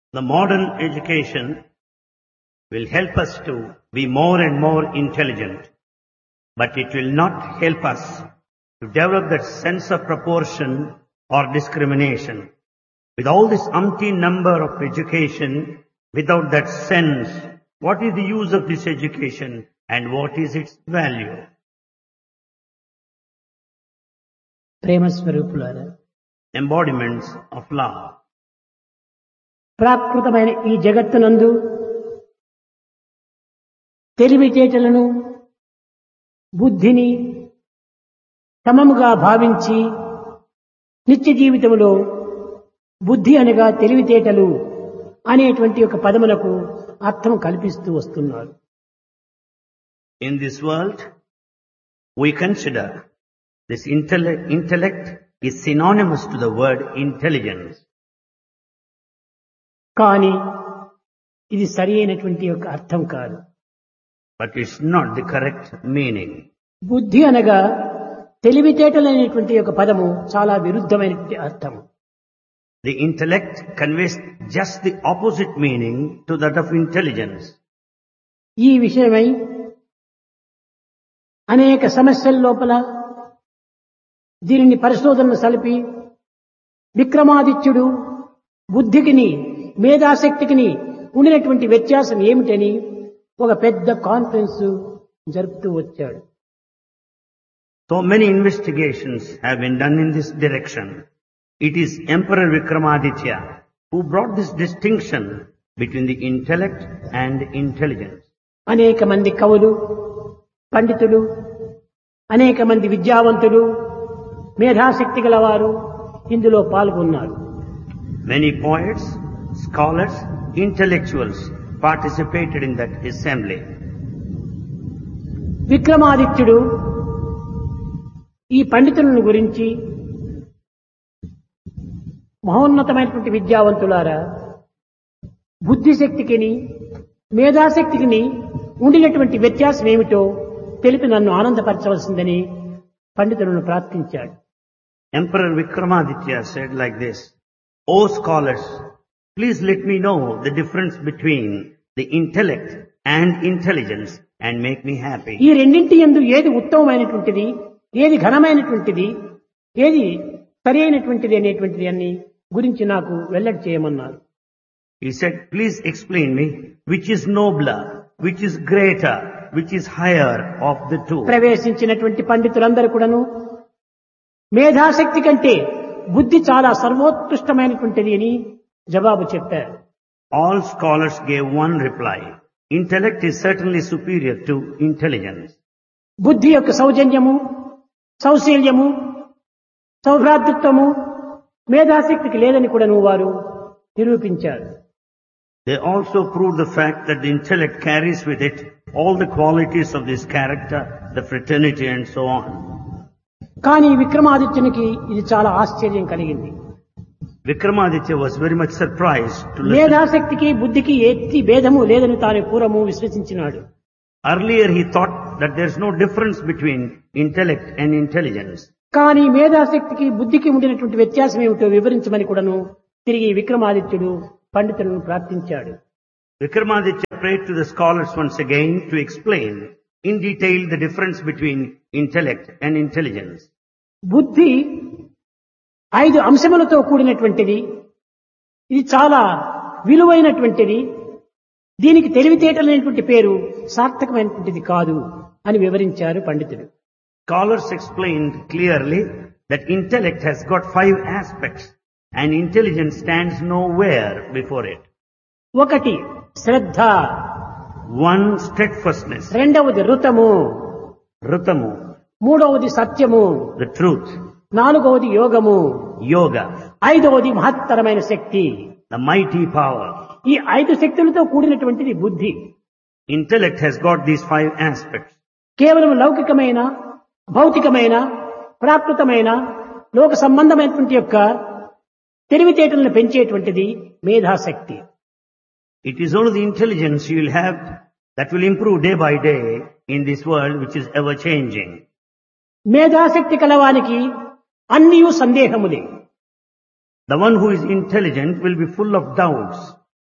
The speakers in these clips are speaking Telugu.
The modern education will help us to be more and more intelligent, but it will not help us to develop that sense of proportion or discrimination. With all this umpteen number of education, without that sense, what is the use of this education and what is its value? ప్రేమ స్వరూపులారా Embodiments of love. ప్రాకృతమైన ఈ జగత్తునందు తెలివితేటలను బుద్ధిని సమముగా భావించి నిత్య జీవితంలో బుద్ధి అనగా తెలివితేటలు అనేటువంటి ఒక పదములకు అర్థం కల్పిస్తూ వస్తున్నారు In this world, we consider this intellect, intellect is synonymous to the word intelligence. కానీ ఇది సరి అయినటువంటి యొక్క అర్థం కాదు But it's not the correct meaning. బుద్ధి అనగా తెలివితేటలు అనేటువంటి ఒక పదము చాలా విరుద్ధమైనటువంటి అర్థము The intellect conveys just the opposite meaning to that of intelligence. ఈ విషయమై అనేక సమస్యల లోపల దీనిని పరిశోధన సలిపి విక్రమాదిత్యుడు బుద్ధికిని మేధాశక్తికిని ఉండినటువంటి వ్యత్యాసం ఏమిటని ఒక పెద్ద కాన్ఫరెన్స్ జరుపుతూ వచ్చాడు So many investigations have been done in this direction. It is Emperor Vikramaditya who brought this distinction between the intellect and intelligence. అనేక మంది కవులు పండితులు అనేక మంది విద్యావంతులు మేధాశక్తి గలవారు ఇందులో పాల్గొన్నారు Many poets, scholars, intellectuals participated in that assembly. విక్రమాదిత్యుడు ఈ పండితులను గురించి మహోన్నతమైనటువంటి విద్యావంతులారా బుద్ధిశక్తికిని మేధాశక్తికిని ఉండినటువంటి వ్యత్యాసం ఏమిటో తెలిపి నన్ను ఆనందపరచవలసిందని పండితులను ప్రార్థించాడు Emperor Vikramaditya said like this, O scholars, please let me know the difference between the intellect and intelligence and make me happy. ఈ రెండింటి ఎందు ఏది ఉత్తమమైనటువంటిది ఏది ఘనమైనటువంటిది ఏది సరి అయినటువంటిది అనేటువంటిది అన్ని గురించి నాకు వెల్లడి చేయమన్నారు He said, please explain me which is nobler, which is greater, which is higher of the two. ప్రవేశించినటువంటి పండితులందరూ కూడాను మేధాశక్తి కంటే బుద్ధి చాలా సర్వోత్కృష్టమైనటువంటిది అని జవాబు చెప్పారు All scholars gave one reply. Intellect is certainly superior to intelligence. బుద్ధి యొక్క సౌజన్యము సౌశీల్యము సౌభ్రాతృత్వము మేధాశక్తికి లేదని కూడాను వారు నిరూపించారు They also proved the fact that the intellect carries with it all the qualities of this character, the fraternity and so on. కానీ విక్రమాదిత్యునికి ఇది చాలా ఆశ్చర్యం కలిగింది Vikramaditya was very much surprised to listen. మేధాశక్తికి బుద్ధికి ఎత్తి భేదము లేదని తాను పూర్వము విశ్వసించినాడు Earlier he thought that there's no difference between intellect and intelligence. కానీ మేధాశక్తికి బుద్ధికి ఉండినటువంటి వ్యత్యాసం ఏమిటో వివరించమని కూడాను తిరిగి విక్రమాదిత్యుడు పండితులను ప్రార్థించాడు Vikramaditya prayed to the scholars once again to explain in detail the difference between intellect and intelligence. బుద్ధి ఐదు అంశములతో కూడినటువంటిది ఇది చాలా విలువైనటువంటిది దీనికి తెలివితేటలైనటువంటి పేరు సార్థకమైనటువంటిది కాదు అని వివరించారు పండితుడు Scholars explained clearly that intellect has got five aspects and intelligence stands nowhere before it. ఒకటి శ్రద్ధ One, steadfastness, రెండవది ఋతము ritamu, మూడవది సత్యము the truth, నాలుగవది యోగము yoga, ఐదవది మహత్తరమైన శక్తి the mighty power. ఈ ఐదు శక్తులతో కూడినటువంటిది బుద్ధి Intellect has got these five aspects. కేవలం లౌకికమైన భౌతికమైన ప్రాకృతమైన లోక సంబంధమైనటువంటి యొక్క తెలివితేటలను పెంచేటువంటిది మేధాశక్తి It is only the intelligence you will have that will improve day by day in this world which is ever changing. మేధాశక్తి కలవానికి అన్నీ సందేహములే The one who is intelligent will be full of doubts.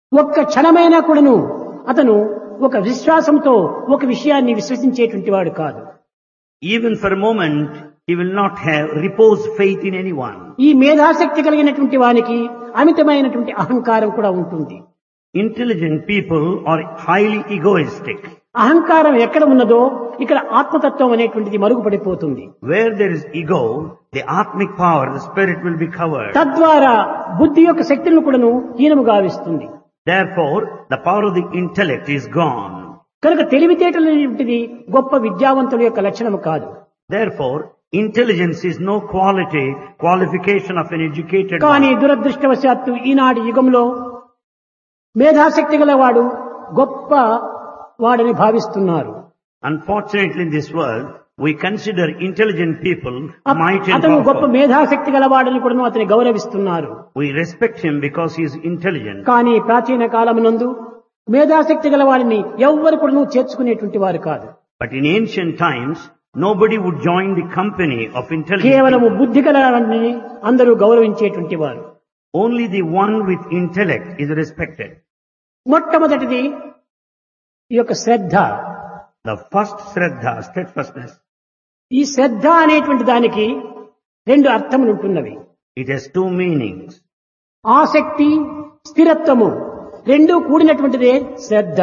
ఒక్క క్షణమైనా కూడాను అతను ఒక విశ్వాసంతో ఒక విషయాన్ని విశ్వసించేటువంటి వాడు కాదు Even for a moment, he will not have reposed faith in anyone. ఈ మేధాశక్తి కలిగినటువంటి వానికి అమితమైనటువంటి అహంకారం కూడా ఉంటుంది Intelligent people are highly egoistic. అహంకారం ఎక్కడ ఉన్నదో ఇక్కడ ఆత్మతత్వం అనేటువంటిది మరుగుపడిపోతుంది Where there is ego, the atmic power, the spirit will be covered. తద్వారా బుద్ధి యొక్క శక్తులను కూడాను హీనము గావిస్తుంది Therefore, the power of the intellect is gone. కనుక తెలివితేటలు అనేటువంటిది గొప్ప విద్యావంతుల యొక్క లక్షణము కాదు Therefore, intelligence is no quality, qualification of an educated కానీ one. దురదృష్టవశాత్తు ఈనాటి యుగంలో మేధాశక్తి గలవాడు గొప్ప వాడని భావిస్తున్నారు Unfortunately, in this world, we consider intelligent people అత- mighty and అతను గొప్ప powerful. మేధాశక్తి గలవాడని కూడా అతని గౌరవిస్తున్నారు We respect him because he is intelligent. కానీ ప్రాచీన కాలమునందు మేధాశక్తి గలవాడిని ఎవ్వరు కూడా చేర్చుకునేటువంటి వారు కాదు But in ancient times, nobody would join the company of intelligent కేవలము people. బుద్ధి గలవాడిని అందరూ గౌరవించేటువంటి వారు Only the one with intellect is respected. మొట్టమొదటిది ఈ యొక్క శ్రద్ధ The first Shraddha, steadfastness, ఈ శ్రద్ధ అనేటువంటి దానికి రెండు అర్థములు ఉంటున్నవి it has two meanings. ఆసక్తి స్థిరత్వము రెండు కూడినటువంటిదే శ్రద్ధ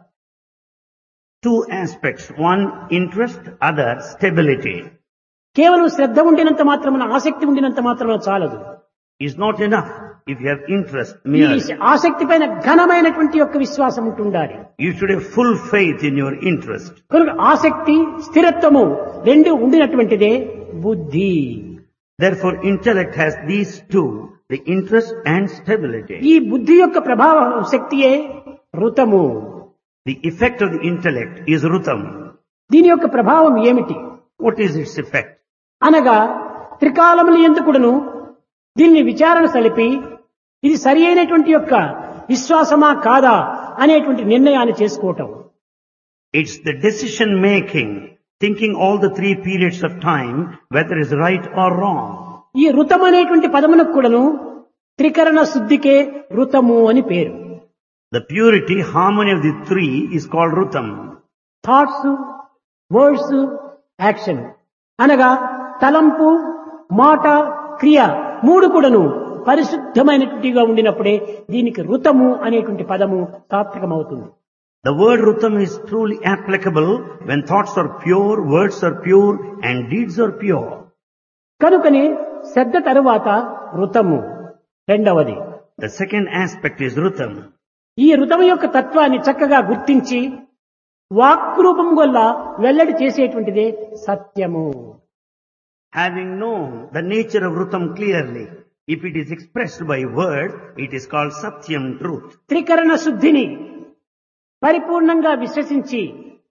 Two aspects. One, interest, other, stability. కేవలం శ్రద్ధ ఉండినంత మాత్రమున ఆసక్తి ఉండినంత మాత్రమున చాలదు Is not enough if you have interest ఈ merely. ఆసక్తి పైన ఘనమైనటువంటి యొక్క విశ్వాసం ఉంటుండాలి You should have full faith in your interest. కనుక ఆసక్తి స్థిరత్వము రెండు ఉండినటువంటిదే బుద్ధి Therefore, intellect has these two, the interest and stability. ఈ బుద్ధి యొక్క ప్రభావ శక్తియే ఋతము The effect of the intellect is rutam. దీని యొక్క ప్రభావం ఏమిటి What is its effect? అనగా త్రికాలములు ఎందుకుడును దీన్ని విచారణ సలిపి ఇది సరి అయినటువంటి యొక్క విశ్వాసమా కాదా అనేటువంటి నిర్ణయాన్ని చేసుకోవటం It's the decision making, thinking all the three periods of time, whether it's right or wrong. ఈ ఋతం అనేటువంటి పదమునకు కూడాను త్రికరణ శుద్ధికే ఋతము అని పేరు The purity, harmony of the three is called rutam. Thoughts words action అనగా తలంపు మాట క్రియ మూడు కూడాను పరిశుద్ధమైనటువంటిగా ఉండినప్పుడే దీనికి ఋతము అనేటువంటి పదము సార్థకమవుతుంది The word rutam is truly applicable when thoughts are pure, words are pure, and deeds are pure. కనుకనే శ్రద్ధ తరువాత ఋతము రెండవది The second aspect is rutam. ఈ ఋతము యొక్క తత్వాన్ని చక్కగా గుర్తించి వాక్రూపం వల్ల వెల్లడి చేసేటువంటిదే సత్యము Having known the nature of rutam clearly, if it is expressed by word, it is called satyam truth. త్రికరణ శుద్ధిని పరిపూర్ణంగా విశ్వసించి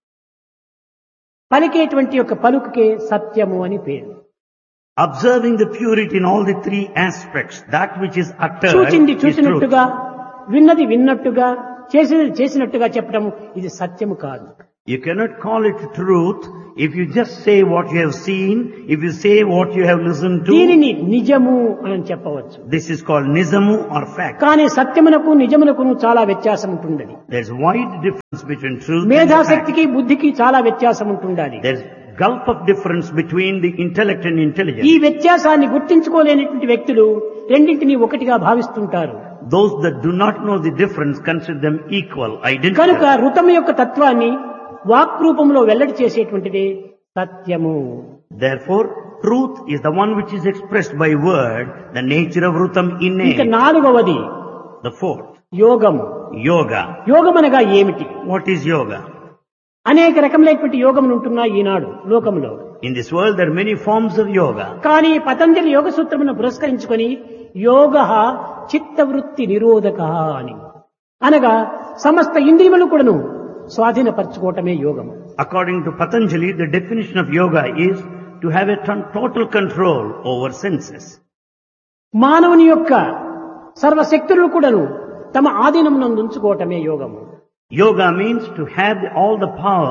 పలికేటువంటి యొక్క పలుకుకే సత్యము అని పేరు Observing the purity in all the three aspects, that which is uttered చూచింది is truth. చూసినట్టుగా విన్నది విన్నట్టుగా చేసినది చేసినట్టుగా చెప్పడం ఇది సత్యము కాదు You cannot call it truth if you just say what you have seen, if you say what you have listened to. దీనిని నిజము అని చెప్పవచ్చు This is called nizamu or fact. కానీ సత్యమునకు నిజమునకును చాలా వ్యత్యాసం ఉంటుండది There's wide difference between truth and fact. మేధాశక్తికి బుద్ధికి చాలా వ్యత్యాసం ఉంటుండాలి There's gulf of difference between the intellect and ఈ intelligence. వ్యత్యాసాన్ని గుర్తించుకోలేనటువంటి వ్యక్తులు రెండింటినీ ఒకటిగా భావిస్తుంటారు Those that do not know the difference consider them equal, కనుక identical. ఋతము యొక్క తత్వాన్ని వాక్ రూపంలో వెల్లడి చేసేటువంటిది సత్యము Therefore, truth is the one which is expressed by word, the nature of rutam ఇక innate. నాలుగవది The fourth, యోగము yoga. యోగం అనగా ఏమిటి What is yoga? అనేక రకములైనటువంటి యోగములు ఉంటున్నాయి ఈనాడు లోకంలో In this world, there are many forms of yoga. కానీ పతంజలి యోగ సూత్రమును పురస్కరించుకొని యోగ చిత్తవృత్తి నిరోధక అని అనగా సమస్త ఇంద్రియములు కూడాను స్వాధీనపరచుకోవటమే యోగము According to Patanjali, the definition of yoga is to have a ton- total control over senses. మానవుని యొక్క సర్వశక్తులను కూడాను తమ ఆధీనమునందు ఉంచుకోవటమే యోగము Yoga means to have all the power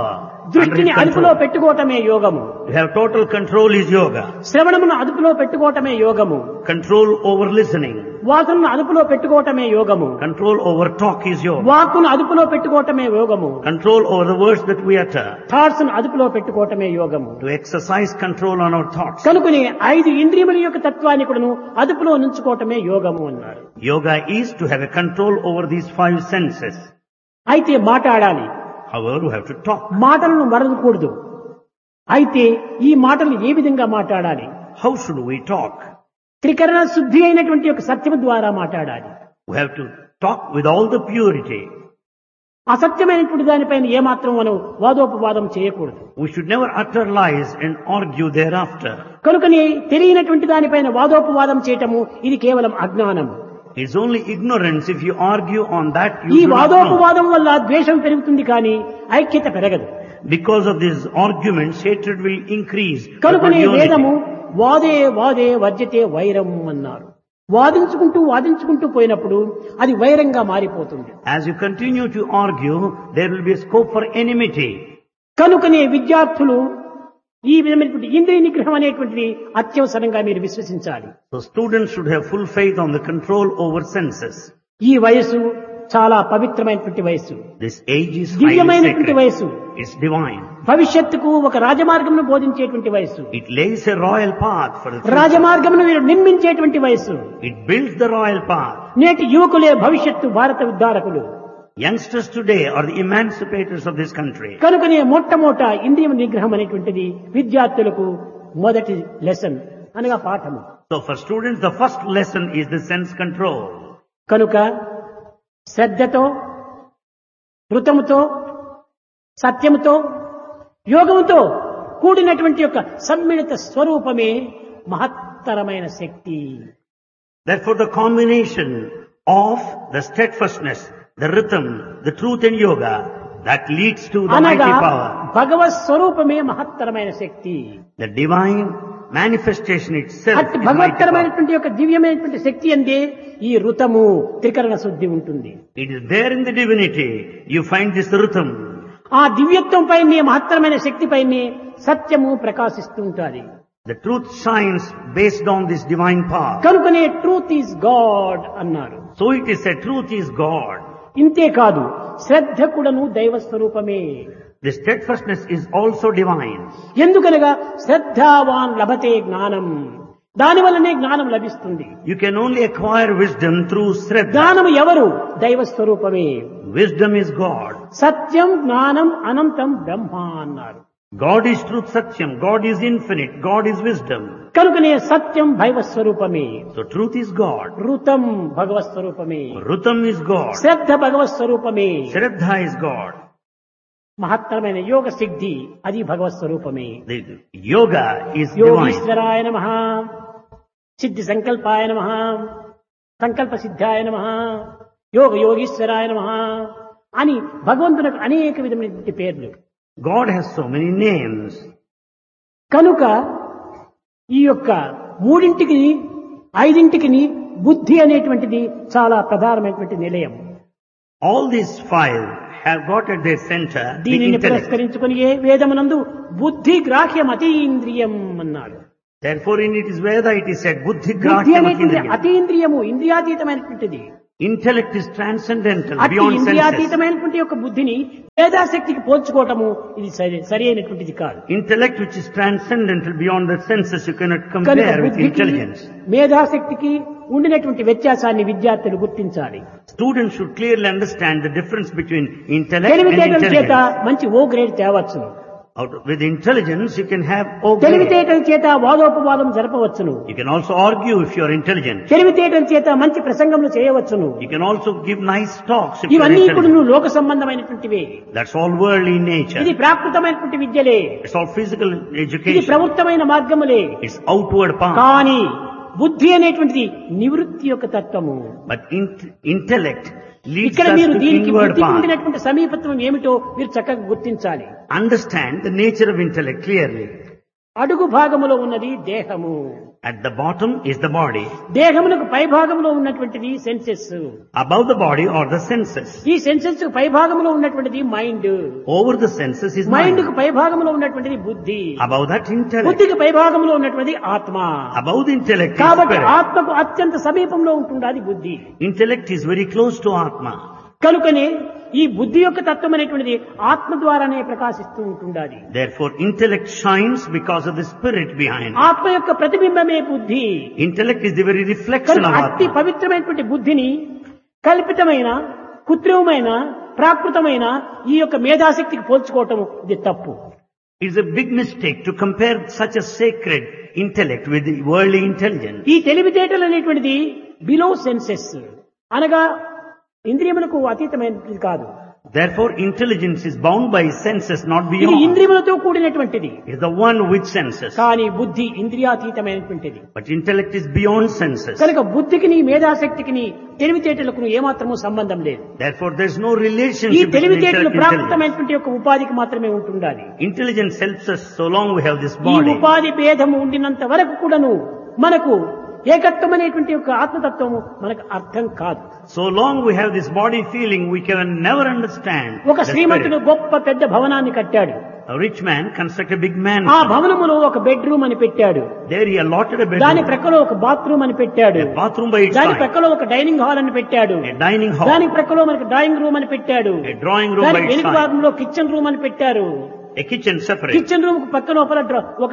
under దృష్టిని his అదుపులో control. పెట్టుకోవటమే యోగము To have total control is yoga. శ్రవణమును అదుపులో పెట్టుకోవటమే యోగము Control over listening. వాసనను అదుపులో పెట్టుకోవటమే యోగము Control over talk is yoga. వాక్కును అదుపులో పెట్టుకోవటమే యోగము Control over the words that we utter. Thoughts అదుపులో పెట్టుకోవటమే యోగము To exercise control on our thoughts. కనుకని ఐదు ఇంద్రియముల యొక్క తత్వాన్ని కూడాను అదుపులో నుంచుకోవటమే యోగము అన్నారు Yoga is to have a control over these five senses. అయితే మాట్లాడాలి However, we have to talk. మాటలను మరలకూడదు అయితే ఈ మాటలు ఏ విధంగా మాట్లాడాలి How should we talk? త్రికరణ శుద్ధి అయినటువంటి యొక్క సత్యము ద్వారా మాట్లాడాలి We have to talk with all the purity. అసత్యమైనటువంటి దానిపైన ఏమాత్రం మనం వాదోపవాదం చేయకూడదు We should never utter lies and argue thereafter. కనుకని తెలియనటువంటి దానిపైన వాదోపవాదం చేయటము ఇది కేవలం అజ్ఞానం It's only ignorance if you argue on that ఈ you do not know. వాదోపవాదం వల్ల ద్వేషం పెరుగుతుంది కానీ ఐక్యత పెరగదు Because of these arguments, hatred will increase. but not కనుకనే unity. వేదము వాదే వాదే వర్జతే వైరం అన్నారు వాదించుకుంటూ వాదించుకుంటూ పోయినప్పుడు అది వైరంగా మారిపోతుంది As you continue to argue, there will be a scope for enmity. కనుకనే విద్యార్థులు ఈ విధమైనటువంటి ఇంద్రియ నిగ్రహం అనేటువంటిది అత్యవసరంగా మీరు విశ్వసించాలి So students should have full faith on the control over senses. ఈ వయసు చాలా పవిత్రమైనటువంటి వయసు This age is highly దివ్యమైనటువంటి sacred. వయసు It's divine. భవిష్యత్తుకు ఒక రాజమార్గమును బోధించేటువంటి వయసు It lays a royal path for the future. రాజమార్గమును మీరు నిర్మించేటువంటి వయసు It builds the royal path. నేటి యువకులే భవిష్యత్తు భారత ఉద్ధారకులు Youngsters today are the emancipators of this country. కనుకనే మొట్టమొదట ఇంద్రియ నిగ్రహం అనేటువంటిది విద్యార్థులకు మొదటి లెసన్ అనగా పాఠము So for students, the first lesson is the sense control. కనుక శ్రద్ధతో ఋతముతో సత్యముతో యోగముతో కూడినటువంటి యొక్క సమ్మిళిత స్వరూపమే మహత్తరమైన శక్తి Therefore the combination of the steadfastness, the rhythm, the truth and yoga, that leads to the అనగా mighty power. భగవత్ స్వరూపమే మహత్తరమైన శక్తి The divine manifestation itself అట్టి is mighty power. భగవత్తరమైనటువంటి యొక్క దివ్యమైనటువంటి శక్తి అందే ఈ ఋతము త్రికరణ శుద్ధి ఉంటుంది It is there in the divinity. You find this rhythm. ఆ దివ్యత్వం పైనే మహత్తరమైన శక్తి పైనే సత్యము ప్రకాశిస్తూ ఉంటుంది The truth shines based on this divine power. కనుకనే ట్రూత్ ఈజ్ గాడ్ అన్నారు So it is said truth is God. ఇంతే కాదు శ్రద్ధ కూడాను దైవ స్వరూపమే The steadfastness is also divine. ఎందుకనగా శ్రద్ధావాన్ లభతే జ్ఞానం దాని వల్లనే జ్ఞానం లభిస్తుంది You can only acquire wisdom through Sraddha. జ్ఞానం ఎవరు దైవ స్వరూపమే Wisdom is God. సత్యం జ్ఞానం అనంతం బ్రహ్మ అన్నారు God is truth satyam. God is infinite. God is wisdom. కనుకనే సత్యం భైవ స్వరూపమే So truth is God. ఋతం భగవత్ స్వరూపమే Rutam is God. శ్రద్ధ భగవత్ స్వరూపమే Shraddha is God. మహత్తరమైన యోగ సిద్ధి అది భగవత్ స్వరూపమే The yoga is divine. యోగీశ్వరాయ నమ సిద్ధి సంకల్పాయ నమ సంకల్ప సిద్ధాయ నమ యోగ యోగీశ్వరాయ నమ అని భగవంతునకు అనేక విధమైనటువంటి పేర్లు God has so many names. కనుక ఈ యొక్క మూడింటికి ఐదింటికి బుద్ధి అనేటువంటిది చాలా ప్రధానమైనటువంటి నిలయం All these five have got at their center the దీనిని intellect. పురస్కరించుకుని ఏ వేదమునందు బుద్ధి గ్రాహ్యం అతీంద్రియం అన్నారు Therefore in it is Veda it is said buddhi బుద్ధి grahyam అనేటువంటి atindriyam. అతీంద్రియము ఇంద్రియాతీతమైనటువంటిది Intellect is transcendental, అతి beyond senses. ఇంద్రియాతీతమైనటువంటి యొక్క బుద్ధిని మేధాశక్తికి పోల్చుకోవటము ఇది సరి సరి అయినటువంటిది కాదు Intellect which is transcendental beyond the senses you cannot కనుక compare with బుద్ధికి intelligence. మేధాశక్తికి ఉండినటువంటి వ్యత్యాసాన్ని విద్యార్థులు గుర్తించాలి Students should clearly understand the difference between intellect and తెలివితేటల చేత intelligence. మంచి ఓ గ్రేడ్ తేవచ్చును Out, with intelligence you can have O grade. తెలివితేటల చేత వాదోపవాదం జరపవచ్చును You can also argue if you are intelligent. తెలివితేటల చేత మంచి ప్రసంగములు చేయవచ్చును You can also give nice talks if you are ఇవన్నీ ఇప్పుడు intelligent. లోక సంబంధమైనటువంటివే That's all worldly in nature. ఇది ప్రాకృతమైనటువంటి విద్యలే It's all physical ఇది education. ప్రవృత్తమైన మార్గములే It's outward path. కానీ బుద్ధి అనేటువంటిది నివృత్తి యొక్క తత్వము But int- intellect leads ఇక్కడ us మీరు to దీనికి inward బుద్ధికి path. ఉండినటువంటి సమీపత్వం ఏమిటో మీరు చక్కగా గుర్తించాలి Understand the nature of intellect clearly. అడుగు భాగములో ఉన్నది దేహము At the bottom is the body. దేహమునకు పై భాగంలో ఉన్నటువంటిది senses Above the body are the senses. ఈ సెన్సెస్ పై భాగంలో ఉన్నటువంటిది mind Over the senses is mind mind. కు పై భాగంలో ఉన్నటువంటిది బుద్ధి Above that intellect. బుద్ధికి పై భాగంలో ఉన్నటువంటిది ఆత్మ Above the intellect is కాబట్టి spirit. ఆత్మకు అత్యంత సమీపంలో ఉంటుండాది బుద్ధి Intellect is very close to Atma. కనుకనే ఈ బుద్ధి యొక్క తత్వం అనేటువంటిది ఆత్మ ద్వారానే ప్రకాశిస్తూ ఉంటుండాలి Therefore, intellect shines because of the spirit behind. ఆత్మ యొక్క ప్రతిబింబమే బుద్ధి Intellect is the very reflection కనుక of అతి Atma. పవిత్రమైనటువంటి బుద్ధిని కల్పితమైన కృత్రిమమైన ప్రాకృతమైన ఈ యొక్క మేధాశక్తికి పోల్చుకోవటం ఇది తప్పు It's a big mistake to compare such a sacred intellect with the worldly intelligence. ఈ తెలివితేటలు అనేటువంటిది బిలో సెన్సెస్ అనగా ఇంద్రియములకు అతీతమైనది కాదు Therefore, intelligence is bound by senses, not ఇది beyond. ఇంద్రియములతో కూడినటువంటిది It's the one with senses. కానీ బుద్ధి ఇంద్రియాతీతమైనటువంటిది But intellect is beyond senses. కనుక బుద్ధికి నీ మేధాశక్తికి నీ తెలివితేటలకు ఏమాత్రము సంబంధం లేదు Therefore, there's no ఈ relationship between తెలివితేటలు intellect and intelligence. ప్రాకృతమైనటువంటి యొక్క ఉపాధికి మాత్రమే ఉంటుండాలి Intelligence helps us so long we have this ఈ body. ఉపాధి భేదము ఉండినంత వరకు కూడాను మనకు ఏకత్వం అనేటువంటి యొక్క ఆత్మతత్వము మనకు అర్థం కాదు So long we have this body feeling, we can never understand. ఒక the శ్రీమంతుడు spirit. గొప్ప పెద్ద భవనాన్ని కట్టాడు A rich man construct a big ఆ mansion. భవనములో ఒక బెడ్రూమ్ అని పెట్టాడు There he allotted a దాని bedroom, ప్రక్కలో ఒక బాత్రూమ్ అని పెట్టాడు a bathroom by its దాని side, ప్రక్కలో ఒక డైనింగ్ హాల్ అని పెట్టాడు a dining దాని hall, ప్రక్కలో మనకి డ్రాయింగ్ రూమ్ అని పెట్టాడు a drawing room దాని by its వెనుక side, భాగంలో కిచెన్ రూమ్ అని పెట్టారు a kitchen separate. Kitchen room కు పక్క లోపల డ్ర- ఒక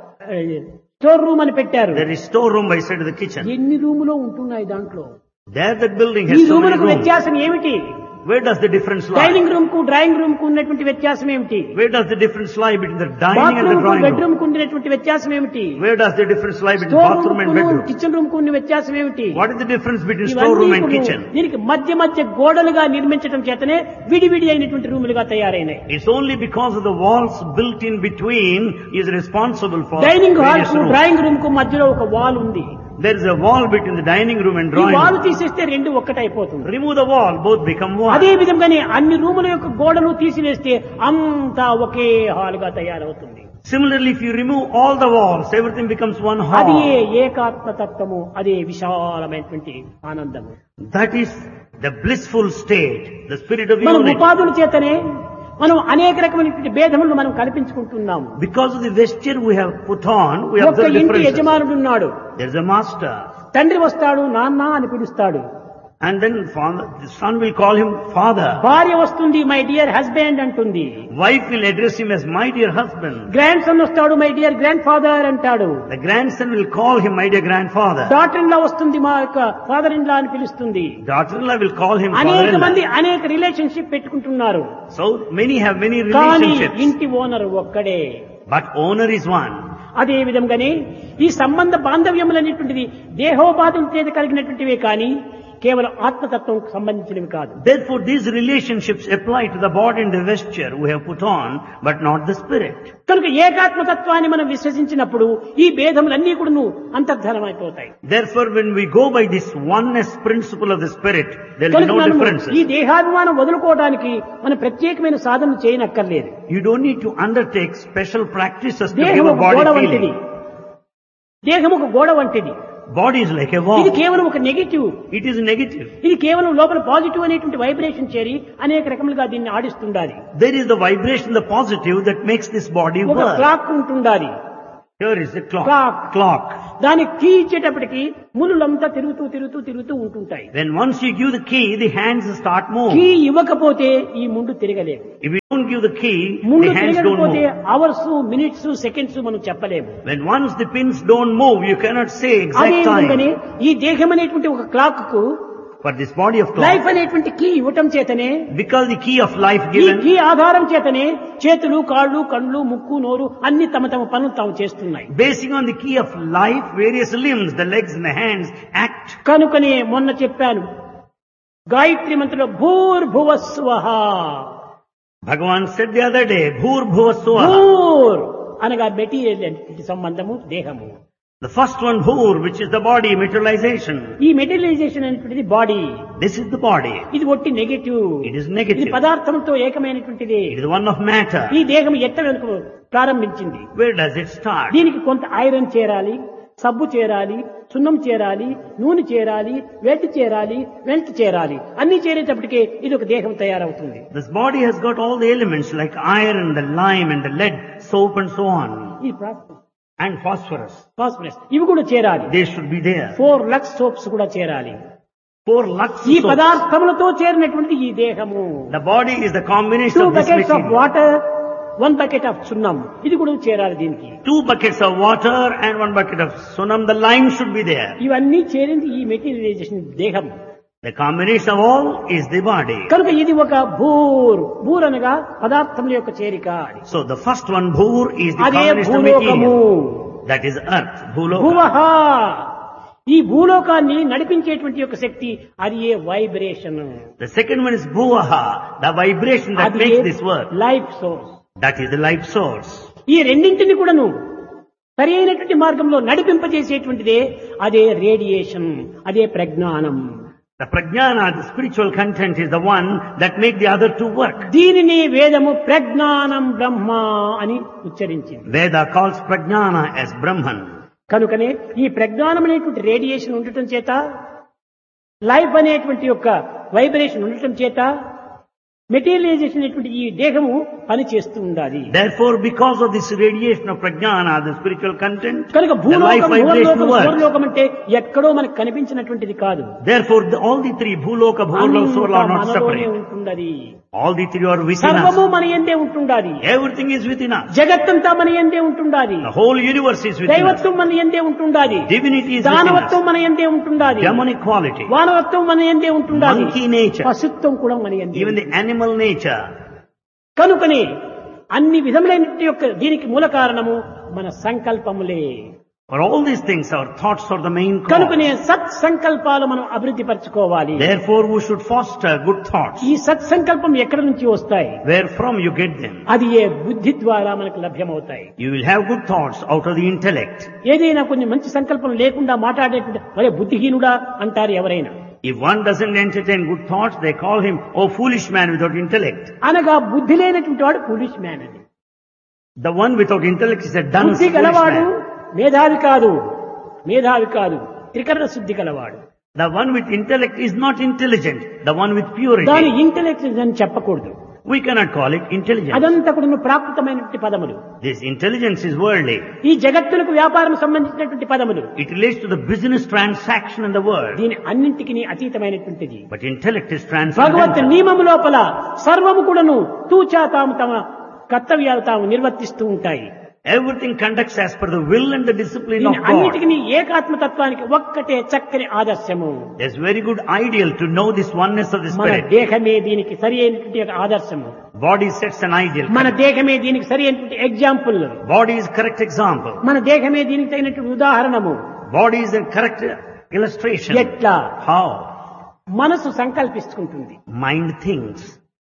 స్టోర్ రూమ్ అని పెట్టారు There is storeroom by side of the kitchen. ఎన్ని రూములో ఉంటున్నాయి దాంట్లో There that building ఈ has so many రూములకు rooms. వ్యత్యాసం ఏమిటి Where does the difference lie? Dining room కు డ్రాయింగ్ రూమ్ కు ఉన్నటువంటి వ్యత్యాసం ఏమిటి Where does the difference lie between the dining and bathroom the కు drawing బెడ్రూమ్ room? కు ఉండినటువంటి వ్యత్యాసం ఏమిటి Where does the difference lie between store bathroom and room bedroom? Kitchen room కు ఉన్న వ్యత్యాసం ఏమిటి What is the difference between ఇవన్నీ storeroom and కూడా kitchen? దీనికి మధ్య మధ్య గోడలుగా నిర్మించడం చేతనే విడివిడి అయినటువంటి రూములుగా తయారైనాయి It's only because of the walls built in between is responsible for dining hall various కు rooms. డ్రాయింగ్ రూమ్ కు మధ్యలో ఒక వాల్ ఉంది There is a wall between the dining room and ఈ drawing వాల్ room. తీసేస్తే రెండు ఒక్కటైపోతుంది Remove the wall, both become one. అదే విధంగానే అన్ని రూముల యొక్క గోడలు తీసివేస్తే అంతా ఒకే హాల్ గా తయారవుతుంది Similarly, if you remove all the walls, everything becomes one అది hall. ఏకాత్మ తత్వము అదే విశాలమైనటువంటి ఆనందము That is the blissful state, the spirit of మనం unity. ఉపాధుల చేతనే మనం అనేక రకమైనటువంటి భేదములను మనం కల్పించుకుంటున్నాము Because of the vesture we have put on, we ఒక్క observe ఇంటి differences. యజమానుడు ఉన్నాడు There's a master. తండ్రి వస్తాడు నాన్న అని పిలుస్తాడు And then father, the son will call him father. భార్య వస్తుంది మై డియర్ హస్బెండ్ అంటుంది Wife will address him as my dear husband. Grandson వస్తాడు మై డియర్ గ్రాండ్ ఫాదర్ అంటాడు The grandson will call him my dear grandfather. Daughter in law వస్తుంది మా యొక్క ఫాదర్ ఇన్ లా అని పిలుస్తుంది Daughter-in-law will call him అనేక father-in-law. మంది అనేక రిలేషన్షిప్ పెట్టుకుంటున్నారు So many have many కానీ relationships. ఇంటి ఓనర్ ఒక్కడే But owner is one. అదే విధంగానే ఈ సంబంధ బాంధవ్యములు అనేటువంటిది దేహోపాధుల చేత కలిగినటువంటివే కానీ కేవలం ఆత్మతత్వం సంబంధించినవి కాదు Therefore, these relationships apply to the body and the vesture we have put on, but not the spirit. కనుక ఏకాత్మతత్వాన్ని మనం విశ్వసించినప్పుడు ఈ భేదములన్నీ కూడా అంతర్ధానమైపోతాయి Therefore, when we go by this oneness principle of the spirit, there will be కనుక no మనము differences. ఈ దేహాభిమానం వదులుకోవడానికి మనం ప్రత్యేకమైన సాధనలు చేయనక్కర్లేదు You don't need to undertake special practices to give దేహం a ఒక గోడ body వంటిది feeling. దేహం ఒక గోడ వంటిది Body is like a ఇది wall. కేవలం ఒక నెగిటివ్ It is negative. ఇది కేవలం లోపల పాజిటివ్ అనేటువంటి వైబ్రేషన్ చేరి అనేక రకములుగా దీన్ని ఆడిస్తుండాలి There is the vibration, the positive that makes this body ఒక work. క్లాక్ ఉంటుండాలి Here is the clock. Clock. Clock. దాని కీ ఇచ్చేటప్పటికి ములులంతా తిరుగుతూ తిరుగుతూ తిరుగుతూ ఉంటుంటాయి When once you give the key, the hands start key moving. ఇవ్వకపోతే ఈ ముందు తిరగలేదు If you don't give the key, ముందు the hands don't తిరగకపోతే move. అవర్స్ మినిట్స్ సెకండ్స్ మనం చెప్పలేము When once the pins don't move, you cannot say అదే exact విధంగానే time. ఈ దేహం అనేటువంటి ఒక క్లాక్ కు For this body of life clock, అనేటువంటి కీ ఇవ్వటం చేతనే because the key of life ఈ given, కీ ఆధారం చేతనే చేతులు కాళ్ళు కళ్ళు ముక్కు నోరు అన్ని తమ తమ పనులు తాము చేస్తున్నాయి basing on the key of life, various limbs, the legs and the hands act. కనుకనే మొన్న చెప్పాను Gayatri మంత్రిలో భూర్భువస్వహ Bhagavan said the other day, Bhur Bhuvaswa. భూర్ అనగా మెటీరియల్ సంబంధము దేహము The first one, Bhur, which is the body, materialization. ఈ మెటీరియలైజేషన్ అనేటువంటిది body This is the body. ఇది ఒట్టి నెగటివ్ It is ఇది negative. పదార్థంతో ఏకమైనటువంటిది It is one of matter. ఈ దేహం ఎట్ట వెనుక ప్రారంభించింది Where does it start? దీనికి కొంత ఐరన్ చేరాలి సబ్బు చేరాలి సున్నం చేరాలి నూనె చేరాలి వెల్ట్ చేరాలి వెల్ట్ చేరాలి అన్ని చేరేటప్పటికే ఇది ఒక దేహం తయారవుతుంది This body has got all the elements like iron, the lime and the lead, soap and so on. ఈ ప్రాసెస్ And phosphorus. ఫాస్ఫరస్ ఇవి కూడా చేరాలి They should be there. Four Lux soaps కూడా చేరాలి Four lux ఈ soaps. పదార్థములతో చేరినటువంటి ఈ దేహము The body is the combination two of this buckets of material. Water one bucket of సున్నం ఇది కూడా చేరాలి దీనికి Two buckets of water and one bucket of sunam. The lime should be there. ఇవన్నీ చేరింది ఈ మెటీరియలైజేషన్ దేహం The combination of all is the body. కనుక ఇది ఒక భూర్ భూర్ అనగా పదార్థముల యొక్క చేరిక అని. So the first one, bhur, is the అదే combination of భూలోకము material. That is earth, bhuloka. భువహ ఈ భూలోకాన్ని నడిపించేటువంటి యొక్క శక్తి అది ఏ vibration The second one is bhuvaha, the vibration that అది makes this work. Life source That is the life source. ఈ రెండింటిని కూడాను సరి అయినటువంటి మార్గంలో నడిపింపజేసేటువంటిదే అదే రేడియేషన్ అదే ప్రజ్ఞానం The prajnana, the spiritual content is the one that make the other two work. దీనిని వేదము ప్రజ్ఞానం బ్రహ్మ అని ఉచ్చరించింది Veda calls prajnana as Brahman. కనుకనే ఈ ప్రజ్ఞానం అనేటువంటి రేడియేషన్ ఉండటం చేత లైఫ్ అనేటువంటి యొక్క వైబ్రేషన్ ఉండటం చేత మెటీరియలైజేషన్ అనేటువంటి ఈ దేహము పని చేస్తూ ఉండాలి Therefore, because of this radiation of prajnana, the spiritual content, కనుక the life భూలోకం vibration భూలోకం works. భూలోకం అంటే ఎక్కడో మనకు కనిపించినటువంటిది కాదు Therefore, the, all the three, bhuloka, bhurloka, అంతా surla are not మనలోనే separate. ఉంటుండది All the three are within సర్వము us. మన ఎందే ఉంటుండాలి Everything is within us. జగత్తంతా మన ఎందే ఉంటుండాలి The whole universe is within us. దైవత్వం మన ఎందే ఉంటుండాలి Divinity is within దానవత్వం us. మన ఎందే ఉంటుండాలి Demonic quality, వానవత్వం మన ఎందే ఉంటుండాలి monkey nature, పశుత్వం కూడా మన ఎందే even the animal nature. కనుకనే అన్ని విధములైన యొక్క దీనికి మూల కారణము మన సంకల్పములే For all these things, our thoughts are the main cause. కనుకనే సత్ సంకల్పాలు మనం అభివృద్ధి పరచుకోవాలి Therefore, we should foster good thoughts. ఈ సత్ సంకల్పం ఎక్కడి నుంచి వస్తాయి Where from you get them? అది ఏ బుద్ధి ద్వారా మనకు లభ్యమవుతాయి You will have good thoughts out of the intellect. ఏదైనా కొన్ని మంచి సంకల్పం లేకుండా మాట్లాడేటువంటి మరే బుద్ధిహీనుడా అంటారు ఎవరైనా If one doesn't entertain good thoughts, they call him, oh foolish man without intellect. అనగా బుద్ధి లేనటువంటి వాడు పులిష్ మ్యాన్ అని The one without intellect is a dunce బుద్ధి foolish గలవాడు man. మేధావి కాదు మేధావి కాదు త్రికరణ శుద్ధి గలవాడు The one with intellect is not intelligent. The one with దాని purity. ఇంటెలెక్ట్ అని చెప్పకూడదు We cannot call it intelligence. అదంతా కూడా ప్రాకృతమైనటువంటి పదములు This intelligence is worldly. ఈ జగత్తులకు వ్యాపారం సంబంధించినటువంటి పదములు It relates to the business transaction in the world. దీని అన్నింటికి అతీతమైనటువంటిది But intellect is Bhagwat transcendental. నియమము లోపల సర్వము కూడాను తూచా తాము తమ కర్తవ్యాలు తాము నిర్వర్తిస్తూ ఉంటాయి Everything conducts as per the will and the discipline దీని of God. అన్నిటికీ ఏకాత్మతత్వానికి ఒక్కటే చక్కని ఆదర్శము It's very good ideal to know this oneness of the మన spirit. దేహమే దీనికి సరి అయినటువంటి ఒక ఆదర్శము Body sets an ideal. మన దేహమే దీనికి సరి అయినటువంటి example Body is correct example. మన దేహమే దీనికి తగినటువంటి ఉదాహరణము Body is a correct illustration. ఎట్లా How? మనసు సంకల్పిస్తుంటుంది Mind thinks.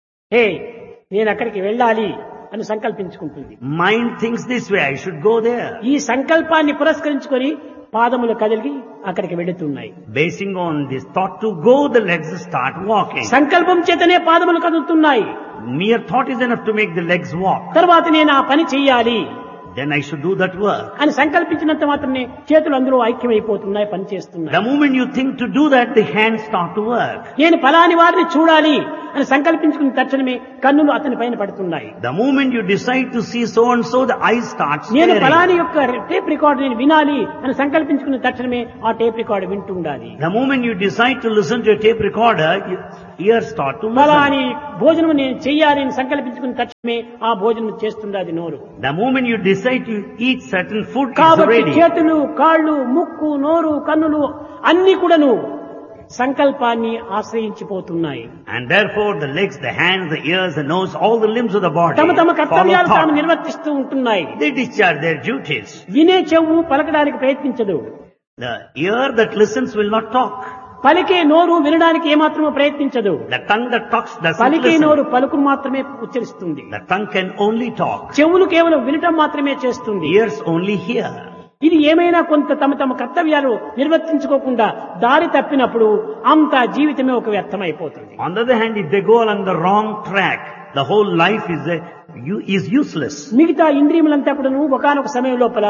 ఏ నేను అక్కడికి వెళ్ళాలి అని సంకల్పించుకుంటుంది Mind thinks this way, I should go there. ఈ సంకల్పాన్ని పురస్కరించుకొని పాదములు కదిలి అక్కడికి వెళుతున్నాయి Basing on this thought to go, the legs start walking. సంకల్పం చేతనే పాదములు కదులుతున్నాయి Mere thought is enough to make the legs walk. తర్వాత నేను ఆ పని చెయ్యాలి Then I should do that work. అని సంకల్పించినంత మాత్రమే చేతులు అందులో ఐక్యమైపోతున్నాయి పని The చేస్తున్నాయి moment you think to do that, the hands start to work. నేను ఫలాని వారిని చూడాలి అని సంకల్పించుకున్న తక్షణమే కన్నులు అతని పైన పడుతున్నాయి The moment you decide to see so and so, the eyes start నేను staring. ఫలాని యొక్క టేప్ రికార్డు నేను వినాలి అని సంకల్పించుకున్న తక్షణమే ఆ టేప్ రికార్డు వింటూ ఉండాలి The moment you decide to listen to a tape recorder, your ears start to listen. ఫలాని భోజనం నేను చెయ్యాలి అని సంకల్పించుకున్న తక్షణమే ఆ భోజనం చేస్తుండది నోరు The moment you decide to eat certain food, it's కాబట్టి ready. చేతులు కాళ్ళు ముక్కు నోరు కన్నులు అన్ని కూడాను సంకల్పాన్ని ఆశ్రయించిపోతున్నాయి And therefore the legs, the hands, the ears, the nose, all the limbs of the body తమ తమ follow కర్తవ్యాలు తాము thought. నిర్వర్తిస్తూ ఉంటున్నాయి They discharge their duties. వినే చెవు పలకడానికి ప్రయత్నించదు The ear that listens will not talk. పలికే నోరు వినడానికి ఏమాత్రమో ప్రయత్నించదు The tongue that talks doesn't పలికే listen. నోరు పలుకును మాత్రమే ఉచ్చరిస్తుంది The tongue can only talk. చెవులు కేవలం వినటం మాత్రమే చేస్తుంది Ears only hear. ఇది ఏమైనా కొంత తమ తమ కర్తవ్యాలు నిర్వర్తించుకోకుండా దారి తప్పినప్పుడు అంత జీవితమే ఒక వ్యర్థమైపోతుంది On the other hand, if they go along the wrong track, the whole life is, a, u- is useless. మిగతా ఇంద్రియములంతా కూడాను ఒకనొక సమయం లోపల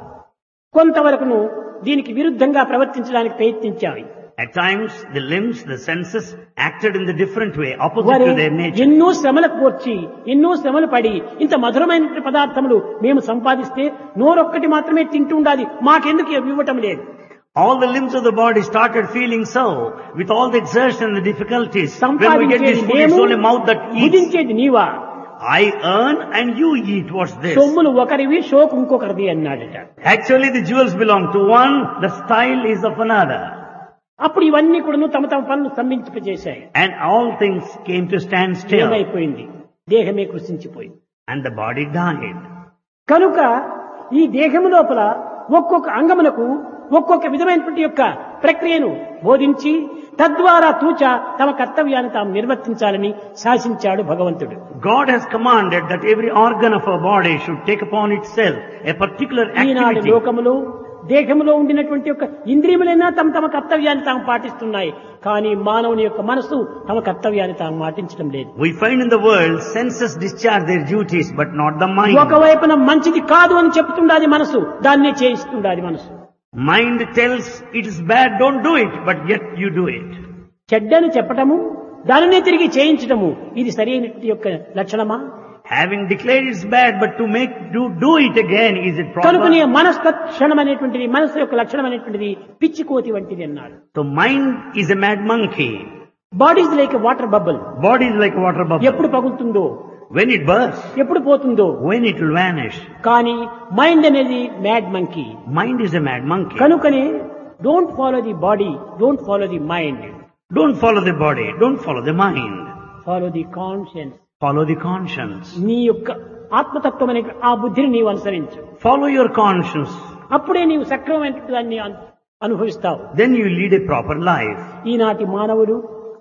కొంతవరకును దీనికి విరుద్ధంగా ప్రవర్తించడానికి ప్రయత్నించాయి At times, the limbs, the senses acted in the different way, opposite వారు to their nature. ఎన్నో శ్రమలకు కోర్చి ఎన్నో శ్రమలు పడి ఇంత మధురమైన పదార్థములు మేము సంపాదిస్తే నోరొక్కటి మాత్రమే తింటూ ఉండాలి మాకెందుకు ఇవ్వటం లేదు All the limbs of the body started feeling so, with all the exertion and the difficulties. When we get this సంపాదించేది food, మేము it's only mouth that eats. భుజించేది Neeva I earn and you eat. What's this? సొమ్ములు ఒకరివి షోకు ఇంకొకరిది అన్నాడట Actually, the jewels belong to one, the style is of another. అప్పుడు ఇవన్నీ కూడా తమ తమ పనులు స్తంభింపజేశాయి And all things came to stand still. ఏమైపోయింది దేహమే కృషించిపోయింది And the body died. కనుక ఈ దేహము లోపల ఒక్కొక్క అంగమునకు ఒక్కొక్క విధమైనటువంటి యొక్క ప్రక్రియను బోధించి తద్వారా తూచ తమ కర్తవ్యాన్ని తాము నిర్వర్తించాలని శాసించాడు భగవంతుడు God has commanded that every organ of our body should take upon itself a particular Eenadu activity. లోకములో దేహంలో ఉండినటువంటి యొక్క ఇంద్రియములైనా తమ తమ కర్తవ్యాన్ని తాము పాటిస్తున్నాయి కానీ మానవుని యొక్క మనసు తమ కర్తవ్యాన్ని తాము పాటించడం లేదు We find in the world senses discharge their duties, but not the mind. ఒకవైపున మంచిది కాదు అని చెప్తుండాది మనసు దాన్నే చేయిస్తుండాది మనసు Mind tells it is bad, don't do it, but yet you do it. చెడ్డని చెప్పటము దానినే తిరిగి చేయించటము ఇది సరైనటువంటి యొక్క లక్షణమా Having declared it's bad, but to make do do it again, is it కనుకనే proper? మనస్తక్షణం అనేటువంటిది మనసు యొక్క లక్షణం అనేటువంటిది పిచ్చి కోతి వంటిది అన్నాడు So mind is a mad monkey. Body is like water bubble Body is like a water bubble. ఎప్పుడు పగులుతుందో When it bursts, ఎప్పుడు పోతుందో when it will vanish. కానీ మైండ్ అనేది mad monkey Mind is a mad monkey. కనుకనే don't follow the body don't follow the mind Don't follow the body, don't follow the mind. Follow the conscience Follow the conscience. నీ యొక్క ఆత్మతత్వం అనే ఆ బుద్ధిని నీవు అనుసరించు Follow your conscience. అప్పుడే నీవు సక్రమమైన దాన్ని అను- అనుభవిస్తావు Then you lead a proper life. ఈనాటి మానవుడు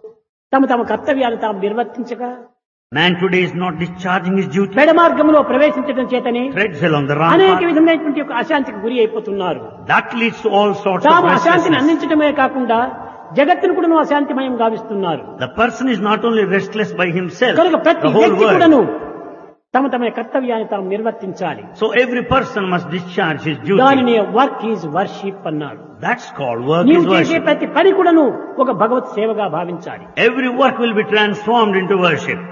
తమ తమ కర్తవ్యాలు తాము నిర్వర్తించగా Man today is not discharging his duty. పెడ మార్గంలో ప్రవేశించడం చేతనే Treads along the wrong అనేక path. విధమైనటువంటి యొక్క అశాంతికి గురి అయిపోతున్నారు That leads to all sorts of తాము అశాంతిని restlessness. అందించడమే కాకుండా జగత్తును కూడా అశాంతిమయం గావిస్తున్నారు The person is not only restless by himself, కనుక ప్రతి the whole వ్యక్తి world. కూడాను తమ తమ కర్తవ్యాన్ని తాము నిర్వర్తించాలి So every person must discharge his duty. దానిని వర్క్ ఈజ్ వర్షిప్ అన్నాడు That's called work నీవు is చేసే worship. ప్రతి పని కూడాను ఒక భగవత్ సేవగా భావించాలి Every work will be transformed into worship.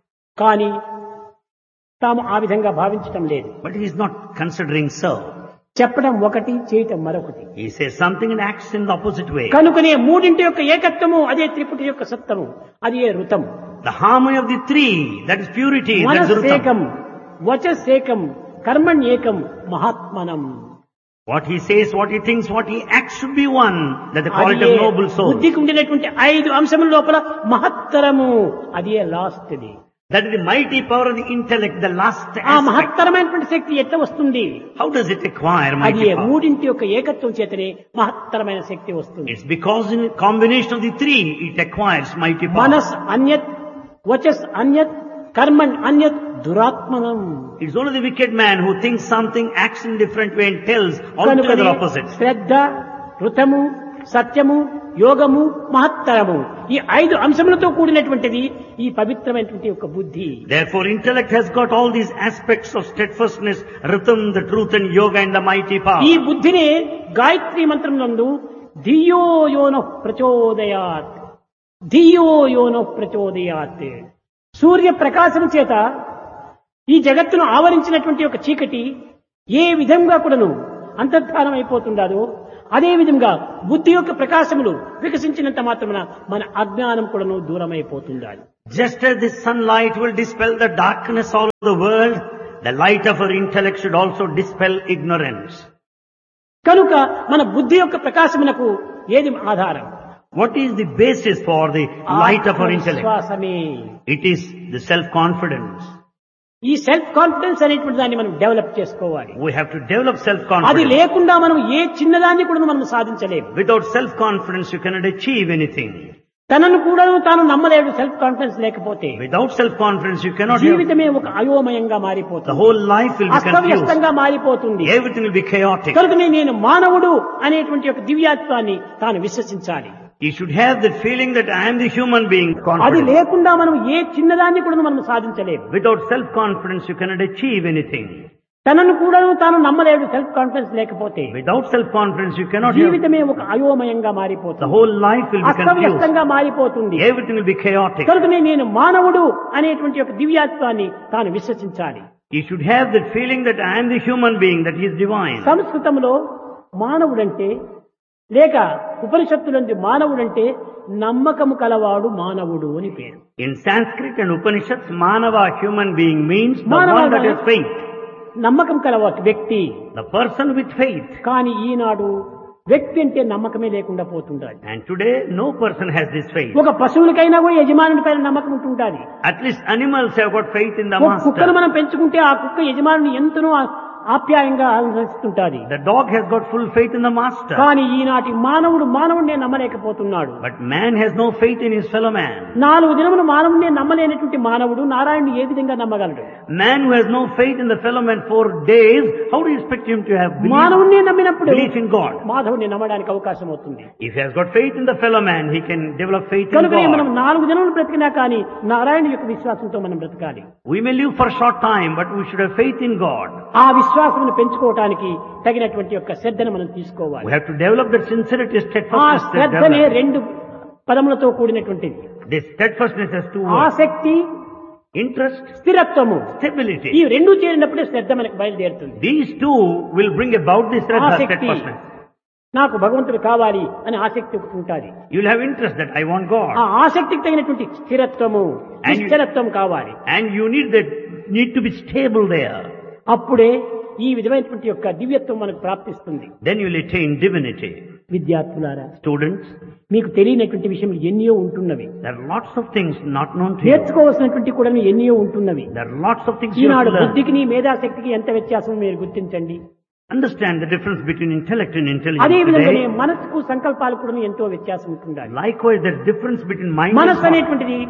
కానీ తాము ఆ విధంగా భావించటం లేదు But he is not considering so. చెప్పడం ఒకటి చేయటం మరొకటి He says something and acts in the opposite way. కనుకనే మూడింటి యొక్క ఏకత్వము అదే త్రిపుటి యొక్క సత్తము అది ఏ ఋతం The harmony of the three, that is purity, that's Rutam. మనస్సేకం వచస్సేకం కర్మణ్యేకం మహాత్మనం What he says, what he thinks, what he acts should be one. That the అది quality of noble soul. బుద్ధికి ఉండినటువంటి ఐదు అంశముల లోపల మహత్తరము అది last the That is the mighty power of the intellect, the last ఆ aspect. మహత్తరమైనటువంటి శక్తి ఎట్లా వస్తుంది How does it acquire అది mighty power? మూడింటి యొక్క ఏకత్వం చేతనే మహత్తరమైన శక్తి వస్తుంది It's because in combination of the three, it acquires mighty power. మనస్ అన్యత్ వచస్ అన్యత్ కర్మణ్ అన్యత్ దురాత్మనం It's only the wicked man who thinks something, acts in different way and tells altogether కనుకనే opposites. శ్రద్ధ ఋతము సత్యము యోగము మహత్తరము ఈ ఐదు అంశములతో కూడినటువంటిది ఈ పవిత్రమైనటువంటి యొక్క బుద్ధి Therefore, intellect has got all these aspects of steadfastness, rhythm, the truth and yoga and the mighty power. ఈ బుద్ధిని గాయత్రి మంత్రం నందు ధియో యోన ప్రచోదయాత్ ధియో యోన ప్రచోదయాత్ సూర్య ప్రకాశం చేత ఈ జగత్తును ఆవరించినటువంటి ఒక చీకటి ఏ విధంగా కూడాను అంతర్ధానం అయిపోతుండదో అదే విధంగా బుద్ధి యొక్క ప్రకాశములు వికసించినంత మాత్రమున మన అజ్ఞానం కూడాను దూరం అయిపోతుండాలి Just as the sunlight will dispel the darkness all over the world, the light of our intellect should also dispel ignorance. కనుక మన బుద్ధి యొక్క ప్రకాశమునకు ఏది ఆధారం What is the basis for the light of our intellect? ఆత్మవిశ్వాసమే It is the self-confidence. ఈ సెల్ఫ్ కాన్ఫిడెన్స్ అనేటువంటి దాన్ని మనం డెవలప్ చేసుకోవాలి We have to develop అది self-confidence. లేకుండా మనం ఏ చిన్నదాన్ని కూడా మనం సాధించలేము Without self-confidence, you cannot achieve anything. తనను కూడా తాను నమ్మలేడు సెల్ఫ్ కాన్ఫిడెన్స్ లేకపోతే Without self-confidence, you cannot have, జీవితమే ఒక అయోమయంగా the మారిపోతుంది whole life will be confused. అస్తవ్యస్తంగా మారిపోతుంది Everything will be chaotic. కనుకనే నేను మానవుడు అనేటువంటి ఒక దివ్యాత్వాన్ని తాను విశ్వసించాలి You should have the feeling that I am the human being అది confident. లేకుండా మనం ఏ చిన్నదాన్ని కూడా మనం సాధించలేము Without self-confidence, you cannot achieve anything. తనను కూడా తాను నమ్మలేడు సెల్ఫ్ కాన్ఫిడెన్స్ లేకపోతే Without self-confidence, you cannot have, జీవితమే ఒక అయోమయంగా the మారిపోతుంది whole life will be confused. అస్తవ్యస్తంగా మారిపోతుంది Everything will be chaotic. కనుకనే నేను మానవుడు అనేటువంటి ఒక దివ్యాత్వాన్ని తాను విశ్వసించాలి You should have that feeling that I am the human being, that he is divine. సంస్కృతంలో మానవుడంటే లేక ఉపనిషత్తులందు మానవుడంటే నమ్మకము కలవాడు మానవుడు అని పేరు In Sanskrit and Upanishads, Manava, human being, means the Manava one that means- has faith. నమ్మకం కలవాడు వ్యక్తి The person with faith. కానీ ఈనాడు వ్యక్తి అంటే నమ్మకమే లేకుండా పోతుండాలి And today, no person has this faith. ఒక పశువులకైనా కూడా యజమానుడి పైన నమ్మకం ఉంటుండాలి At least animals have got faith in the ఒక కుక్కను master. మనం పెంచుకుంటే ఆ కుక్క యజమానుని ఎంతనో ఆ- ఆప్యాయంగా ఆలోచిస్తుంటాది The dog has got full faith in the master. కానీ ఈనాటి మానవుడు మానవుడినే నమ్మలేకపోతున్నాడు But man has no faith in his fellow man. నాలుగు దినములు మానవుడినే నమ్మలేనటువంటి మానవుడు నారాయణుని ఏ విధంగా నమ్మగలడు Man who has no faith in the fellow man for days, how do you expect him to have belief, మానవుడినే నమ్మినప్పుడు belief in God? మాధవుడిని నమ్మడానికి అవకాశం అవుతుంది If he has got faith in the fellow man, he can develop faith in కనుకనే మనం God. నాలుగు దినములు బ్రతికినా కానీ నారాయణ యొక్క విశ్వాసంతో మనం బ్రతకాలి We may live for a short time, but we should have faith in God. ఆ విశ్వాసమును పెంచుకోవటానికి తగినటువంటి యొక్క శ్రద్ధను మనం We తీసుకోవాలి have to develop that sincerity, ఆ steadfastness. that శ్రద్ధనే develop. రెండు పదములతో కూడినటువంటిది This steadfastness has two words. ఆసక్తి Interest, స్థిరత్వము ఈ stability. రెండు చేరినప్పుడే శ్రద్ధ మనకు బయలుదేరుతుంది These two will bring about this Shraddha, ఆసక్తి steadfastness. నాకు భగవంతుడు కావాలి అని ఆసక్తి ఒకటి ఉంటుంది You'll have interest that I want ఆ God. ఆసక్తికి తగినటువంటి స్థిరత్వము And you- నిశ్చలత్వం కావాలి And you need that, need to be stable there. అప్పుడే ఈ విధమైనటువంటి యొక్క దివ్యత్వం మనకు ప్రాప్తిస్తుంది Then you'll attain divinity. విద్యార్థులారా Students, మీకు తెలియనటువంటి విషయములు ఎన్నో ఉంటున్నవి there are lots of things not known to you. నేర్చుకోవాల్సినటువంటి కూడా ఎన్నో ఉంటున్నవి There are lots of things you have Eenadu to learn. బుద్ధికి మేధాశక్తికి ఎంత వ్యత్యాసం మీరు గుర్తించండి Understand the difference between intellect and అదే intelligence విధంగానే today. మనసుకు సంకల్పాలు కూడా ఎంతో వ్యత్యాసం ఉంటుండాలి Likewise, there's difference between mind and మనసు thought. అనేటువంటిది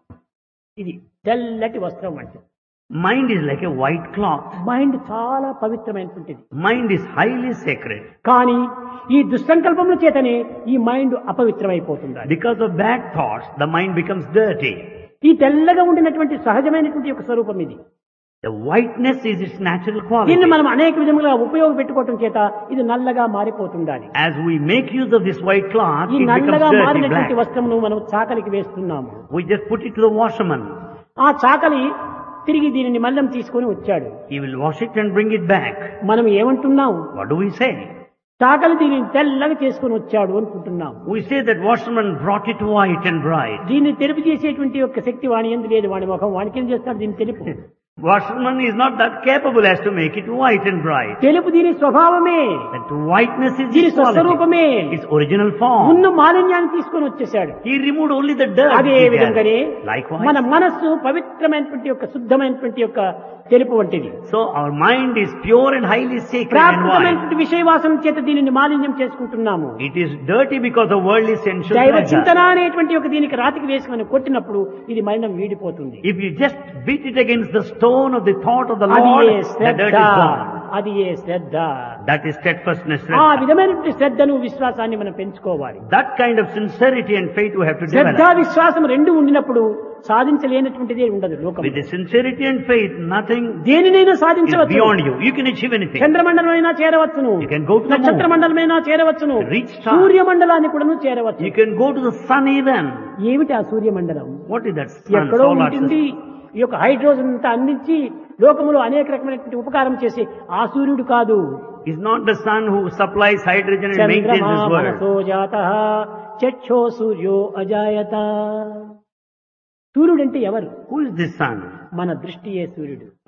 ఇది తెల్లటి వస్త్రం వంటిది Mind is like a white cloth. Mind చాలా పవిత్రమైనటువంటిది Mind is highly sacred. కానీ ఈ దుస్సంకల్పముల చేతనే ఈ మైండ్ అపవిత్రమైపోతుంది Because of bad thoughts, the mind becomes dirty. ఈ తెల్లగా ఉండినటువంటి సహజమైనటువంటి ఒక స్వరూపం ఇది The whiteness is its natural quality. దీన్ని మనం అనేక విధములుగా ఉపయోగపెట్టుకోవటం చేత ఇది నల్లగా మారిపోతుండాలి As we make use of this white cloth, ఈ it becomes నల్లగా dirty, మారినటువంటి black. వస్త్రమును మనం చాకలికి వేస్తున్నాము We just put it to the washerman. ఆ చాకలి తిరిగి దీనిని మల్లం తీసుకొని వచ్చాడు He will wash it and bring it back. మనం ఏమంటున్నాం What do we say? చాకలి దీనిని తెల్లగా చేసుకొని వచ్చాడు అనుకుంటున్నాం We say that washerman brought it white and bright. దీన్ని తెలుపు చేసేటువంటి యొక్క శక్తి వాణి ఎందు లేదు వాడి ముఖం వానికి ఏం చేస్తాడు దీన్ని తెలుపు Washerman is not that capable as to make it white and bright. తెలుపు దీని స్వభావమే That whiteness is దీని its quality. స్వస్వరూపమే Its original form. ఉన్న మాలిన్యాన్ని తీసుకొని వచ్చేసాడు He removed only the dirt. అదే he had. విధంగానే Likewise. మన మనస్సు పవిత్రమైనటువంటి యొక్క శుద్ధమైనటువంటి యొక్క తెలుపు వంటిది So our mind is pure and highly sacred and white. ప్రాకృతమైనటువంటి విషయవాసన చేత దీనిని మాలిన్యం చేసుకుంటున్నాము It is dirty because of worldly sensual దైవ pleasure. చింతన అనేటువంటి ఒక దీనికి రాతికి వేసి మనం కొట్టినప్పుడు ఇది మలినం వీడిపోతుంది If you just beat it against the stone of the thought of the అది Lord, A the dirt Shraddha is gone. అది ఏ శ్రద్ధ That is steadfastness. ఆ Shraddha. విధమైనటువంటి శ్రద్ధను విశ్వాసాన్ని మనం పెంచుకోవాలి That kind of sincerity and faith we have to Shraddha develop. విశ్వాసం రెండు ఉండినప్పుడు సాధించలేనటువంటిదే ఉండదు లోకం With the sincerity and faith, nothing దేనినైనా is సాధించవచ్చు beyond you. You can achieve anything. చంద్రమండలమైనా చేరవచ్చును You can go to the moon. నక్షత్ర మండలమైనా చేరవచ్చును Reach star. సూర్యమండలాన్ని కూడా చేరవచ్చు You can go to the sun even. ఏమిటి ఆ సూర్యమండలం What is that sun? ఎక్కడో solar ఉంటుంది ఈ యొక్క హైడ్రోజన్ అంతా అందించి లోకములో అనేక రకమైనటువంటి ఉపకారం చేసి ఆ సూర్యుడు కాదు system? Is not the sun who supplies hydrogen and maintains చంద్రమా this world. మనసో జాత చక్షో సూర్యో అజాయత సూర్యుడంటే ఎవరు Who is this sun? మన దృష్టియే సూర్యుడు